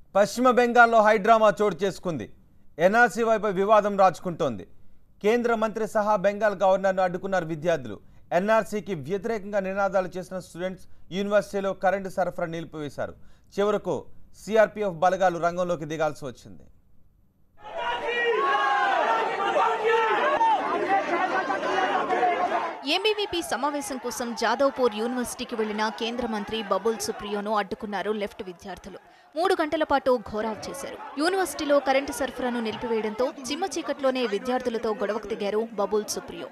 పశ్చిమ బెంగాల్లో హైడ్రామా చోటు చేసుకుంది ఎన్ఆర్సీ వైపు వివాదం రాచుకుంటోంది కేంద్ర మంత్రి సహా బెంగాల్ గవర్నర్ను అడ్డుకున్నారు విద్యార్థులు ఎన్ఆర్సీకి వ్యతిరేకంగా నినాదాలు చేసిన స్టూడెంట్స్ యూనివర్సిటీలో కరెంటు సరఫరా నిలిపివేశారు చివరకు సిఆర్పిఎఫ్ బలగాలు రంగంలోకి దిగాల్సి వచ్చింది ఎంబీవీపీ సమావేశం కోసం జాదవ్పూర్ యూనివర్సిటీకి వెళ్లిన కేంద్ర మంత్రి బబుల్ సుప్రియోను అడ్డుకున్నారు లెఫ్ట్ విద్యార్థులు మూడు గంటల పాటు ఘోరావ్ చేశారు యూనివర్సిటీలో కరెంటు సరఫరాను నిలిపివేయడంతో చిమ్మ చీకట్లోనే విద్యార్థులతో గొడవకు దిగారు బబుల్ సుప్రియో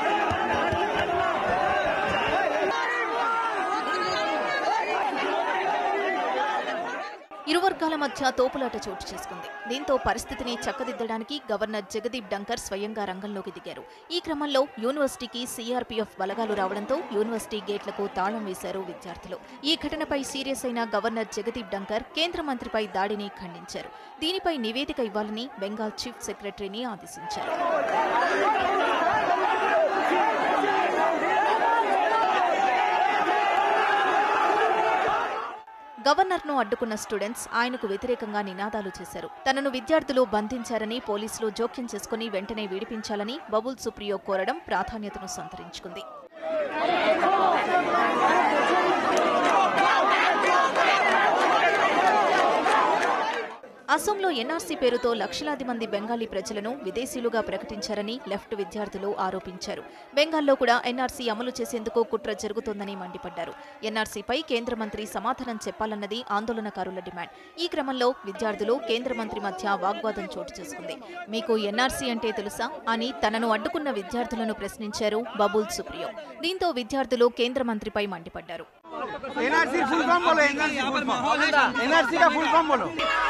ఇరు వర్గాల మధ్య తోపులాట చోటు చేసుకుంది దీంతో పరిస్థితిని చక్కదిద్దడానికి గవర్నర్ జగదీప్ డంకర్ స్వయంగా రంగంలోకి దిగారు ఈ క్రమంలో యూనివర్సిటీకి సీఆర్పీఎఫ్ బలగాలు రావడంతో యూనివర్సిటీ గేట్లకు తాళం వేశారు విద్యార్థులు ఈ ఘటనపై సీరియస్ అయిన గవర్నర్ జగదీప్ డంకర్ కేంద్ర మంత్రిపై దాడిని ఖండించారు దీనిపై నివేదిక ఇవ్వాలని బెంగాల్ చీఫ్ సెక్రటరీని ఆదేశించారు గవర్నర్ను అడ్డుకున్న స్టూడెంట్స్ ఆయనకు వ్యతిరేకంగా నినాదాలు చేశారు తనను విద్యార్థులు బంధించారని పోలీసులు జోక్యం చేసుకుని వెంటనే విడిపించాలని బబుల్ సుప్రియో కోరడం ప్రాధాన్యతను సంతరించుకుంది అసోంలో ఎన్ఆర్సీ పేరుతో లక్షలాది మంది బెంగాలీ ప్రజలను విదేశీయులుగా ప్రకటించారని లెఫ్ట్ విద్యార్థులు ఆరోపించారు బెంగాల్లో కూడా ఎన్ఆర్సీ అమలు చేసేందుకు కుట్ర జరుగుతోందని మండిపడ్డారు ఎన్ఆర్సీపై కేంద్ర మంత్రి సమాధానం చెప్పాలన్నది ఆందోళనకారుల డిమాండ్ ఈ క్రమంలో విద్యార్థులు కేంద్ర మంత్రి మధ్య వాగ్వాదం చోటు చేసుకుంది మీకు ఎన్ఆర్సీ అంటే తెలుసా అని తనను అడ్డుకున్న విద్యార్థులను ప్రశ్నించారు బబుల్ సుప్రియో దీంతో విద్యార్థులు కేంద్ర మంత్రిపై మండిపడ్డారు एनआरसी फुल फॉर्म बोलो एनआरसी फुल फॉर्म एनआरसी का फुल फॉर्म बोलो